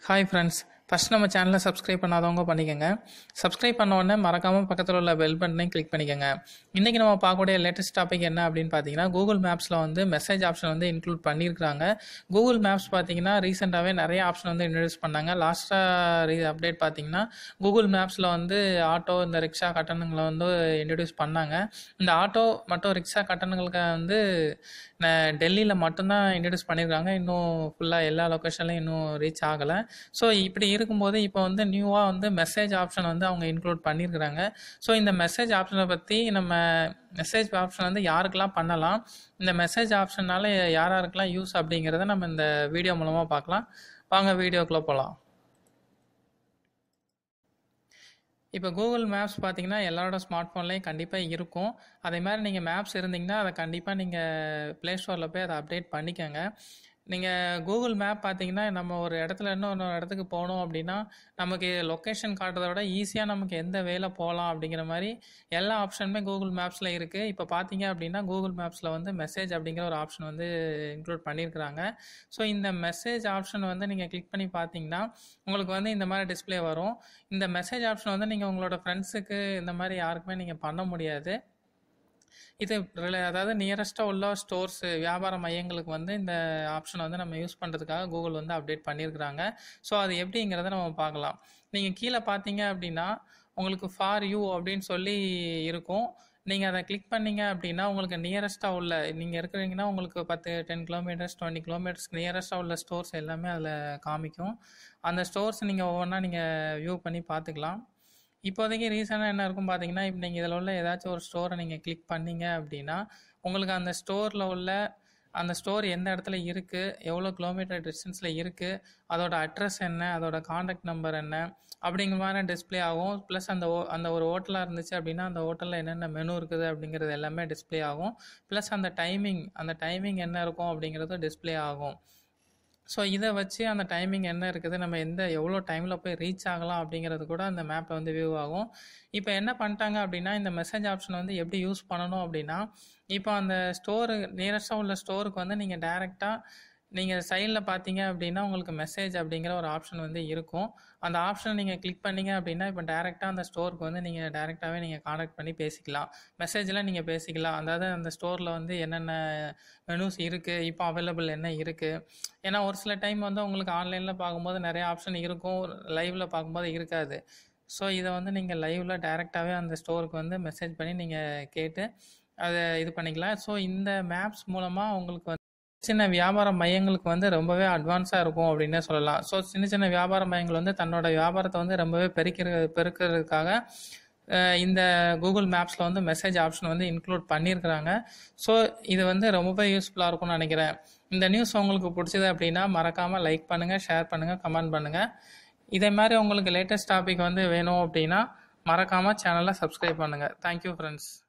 hi friends first நம்ம சேனலை subscribe பண்ணாதவங்க பண்ணிக்கோங்க சப்ஸ்கிரைப் பண்ண உடனே மறக்காமல் பக்கத்தில் உள்ள பெல் பட்டனையும் கிளிக் பண்ணிக்கோங்க இன்றைக்கி நம்ம பார்க்கக்கூடிய லேட்டஸ்ட் டாபிக் என்ன அப்படின்னு பார்த்தீங்கன்னா கூகுள் மேப்ஸில் வந்து மெசேஜ் ஆப்ஷன் வந்து இன்க்ளூட் பண்ணியிருக்காங்க கூகுள் மேப்ஸ் பார்த்தீங்கன்னா ரீசெண்டாகவே நிறைய ஆப்ஷன் வந்து இன்ட்ரடியூஸ் பண்ணாங்க லாஸ்ட்டாக ரீ அப்டேட் பார்த்தீங்கன்னா கூகுள் மேப்ஸில் வந்து ஆட்டோ இந்த ரிக்ஷா கட்டணங்களை வந்து இன்ட்ரடியூஸ் பண்ணாங்க இந்த ஆட்டோ மற்றும் ரிக்ஷா கட்டணங்களுக்கு வந்து டெல்லியில் மட்டும்தான் இன்ட்ரடியூஸ் பண்ணியிருக்காங்க இன்னும் ஃபுல்லாக எல்லா லொக்கேஷன்லையும் இன்னும் ரீச் ஆகலை ஸோ இப்படி இருக்கும்போது இப்போ வந்து நியூவாக வந்து மெசேஜ் ஆப்ஷன் வந்து அவங்க இன்க்ளூட் பண்ணியிருக்கிறாங்க ஸோ இந்த மெசேஜ் ஆப்ஷனை பற்றி நம்ம மெசேஜ் ஆப்ஷன் வந்து யாருக்கெல்லாம் பண்ணலாம் இந்த மெசேஜ் ஆப்ஷனால யார் யாருக்கெல்லாம் யூஸ் அப்படிங்கிறத நம்ம இந்த வீடியோ மூலமாக பார்க்கலாம் வாங்க வீடியோக்குள்ளே போகலாம் இப்போ கூகுள் மேப்ஸ் பார்த்தீங்கன்னா எல்லாரோட ஸ்மார்ட் ஃபோன்லேயும் கண்டிப்பாக இருக்கும் அதே மாதிரி நீங்கள் மேப்ஸ் இருந்தீங்கன்னா அதை கண்டிப்பாக நீங்கள் ப்ளே ஸ்டோரில் போய் அதை அப்டேட் பண்ணிக்கோங்க நீங்கள் கூகுள் மேப் பார்த்தீங்கன்னா நம்ம ஒரு இடத்துல இருந்து இன்னொரு இடத்துக்கு போகணும் அப்படின்னா நமக்கு லொக்கேஷன் காட்டுறத விட ஈஸியாக நமக்கு எந்த வேலை போகலாம் அப்படிங்கிற மாதிரி எல்லா ஆப்ஷனுமே கூகுள் மேப்ஸில் இருக்குது இப்போ பார்த்தீங்க அப்படின்னா கூகுள் மேப்ஸில் வந்து மெசேஜ் அப்படிங்கிற ஒரு ஆப்ஷன் வந்து இன்க்ளூட் பண்ணியிருக்கிறாங்க ஸோ இந்த மெசேஜ் ஆப்ஷன் வந்து நீங்கள் கிளிக் பண்ணி பார்த்தீங்கன்னா உங்களுக்கு வந்து இந்த மாதிரி டிஸ்பிளே வரும் இந்த மெசேஜ் ஆப்ஷன் வந்து நீங்கள் உங்களோட ஃப்ரெண்ட்ஸுக்கு இந்த மாதிரி யாருக்குமே நீங்கள் பண்ண முடியாது இது ரிலே- அதாவது நியரஸ்ட்டாக உள்ள ஸ்டோர்ஸ் வியாபார மையங்களுக்கு வந்து இந்த ஆப்ஷனை வந்து நம்ம யூஸ் பண்ணுறதுக்காக கூகுள் வந்து அப்டேட் பண்ணியிருக்கிறாங்க ஸோ அது எப்படிங்கிறத நம்ம பார்க்கலாம் நீங்கள் கீழே பார்த்தீங்க அப்படின்னா உங்களுக்கு ஃபார் யூ அப்படின்னு சொல்லி இருக்கும் நீங்கள் அதை கிளிக் பண்ணீங்க அப்படின்னா உங்களுக்கு நியரஸ்ட்டாக உள்ள நீங்கள் இருக்கிறீங்கன்னா உங்களுக்கு பத்து டென் கிலோமீட்டர்ஸ் டுவெண்ட்டி கிலோமீட்டர்ஸ் நியரஸ்ட்டாக உள்ள ஸ்டோர்ஸ் எல்லாமே அதில் காமிக்கும் அந்த ஸ்டோர்ஸ் நீங்கள் ஒவ்வொன்றா நீங்கள் வியூ பண்ணி பார்த்துக்கலாம் இப்போதைக்கு ரீசனாக என்ன இருக்கும் பார்த்தீங்கன்னா இப்போ நீங்கள் இதில் உள்ள ஏதாச்சும் ஒரு ஸ்டோரை நீங்கள் கிளிக் பண்ணீங்க அப்படின்னா உங்களுக்கு அந்த ஸ்டோரில் உள்ள அந்த ஸ்டோர் எந்த இடத்துல இருக்குது எவ்வளோ கிலோமீட்டர் டிஸ்டன்ஸில் இருக்குது அதோட அட்ரஸ் என்ன அதோட காண்டாக்ட் நம்பர் என்ன அப்படிங்கிற மாதிரி டிஸ்ப்ளே ஆகும் ப்ளஸ் அந்த ஓ அந்த ஒரு ஹோட்டலாக இருந்துச்சு அப்படின்னா அந்த ஹோட்டலில் என்னென்ன மெனு இருக்குது அப்படிங்கிறது எல்லாமே டிஸ்ப்ளே ஆகும் ப்ளஸ் அந்த டைமிங் அந்த டைமிங் என்ன இருக்கும் அப்படிங்கிறதும் டிஸ்ப்ளே ஆகும் ஸோ இதை வச்சு அந்த டைமிங் என்ன இருக்குது நம்ம எந்த எவ்வளோ டைமில் போய் ரீச் ஆகலாம் அப்படிங்கிறது கூட அந்த மேப்பில் வந்து வியூ ஆகும் இப்போ என்ன பண்ணிட்டாங்க அப்படின்னா இந்த மெசேஜ் ஆப்ஷன் வந்து எப்படி யூஸ் பண்ணணும் அப்படின்னா இப்போ அந்த ஸ்டோரு நியரஸ்ட்டாக உள்ள ஸ்டோருக்கு வந்து நீங்கள் டைரெக்டாக நீங்கள் சைடில் பார்த்தீங்க அப்படின்னா உங்களுக்கு மெசேஜ் அப்படிங்கிற ஒரு ஆப்ஷன் வந்து இருக்கும் அந்த ஆப்ஷனை நீங்கள் கிளிக் பண்ணீங்க அப்படின்னா இப்போ டேரெக்டாக அந்த ஸ்டோருக்கு வந்து நீங்கள் டேரெக்டாகவே நீங்கள் காண்டாக்ட் பண்ணி பேசிக்கலாம் மெசேஜில் நீங்கள் பேசிக்கலாம் அதாவது அந்த ஸ்டோரில் வந்து என்னென்ன மெனூஸ் இருக்குது இப்போ அவைலபிள் என்ன இருக்குது ஏன்னா ஒரு சில டைம் வந்து உங்களுக்கு ஆன்லைனில் பார்க்கும்போது நிறைய ஆப்ஷன் இருக்கும் லைவில் பார்க்கும்போது இருக்காது ஸோ இதை வந்து நீங்கள் லைவில் டேரெக்டாகவே அந்த ஸ்டோருக்கு வந்து மெசேஜ் பண்ணி நீங்கள் கேட்டு அதை இது பண்ணிக்கலாம் ஸோ இந்த மேப்ஸ் மூலமாக உங்களுக்கு வந்து சின்ன வியாபார மையங்களுக்கு வந்து ரொம்பவே அட்வான்ஸாக இருக்கும் அப்படின்னே சொல்லலாம் ஸோ சின்ன சின்ன வியாபார மையங்கள் வந்து தன்னோட வியாபாரத்தை வந்து ரொம்பவே பெருக்கிற பெருக்கிறதுக்காக அஹ், இந்த கூகுள் மேப்ஸில் வந்து மெசேஜ் ஆப்ஷன் வந்து இன்க்ளூட் பண்ணியிருக்கிறாங்க ஸோ இது வந்து ரொம்பவே யூஸ்ஃபுல்லாக இருக்கும்னு நினைக்கிறேன் இந்த நியூஸ் உங்களுக்கு பிடிச்சது அப்படின்னா மறக்காமல் லைக் பண்ணுங்கள் ஷேர் பண்ணுங்கள் கமெண்ட் பண்ணுங்கள் இதே மாதிரி உங்களுக்கு லேட்டஸ்ட் டாபிக் வந்து வேணும் அப்படின்னா மறக்காமல் சேனலை சப்ஸ்கிரைப் பண்ணுங்கள் தேங்க்யூ ஃப்ரெண்ட்ஸ்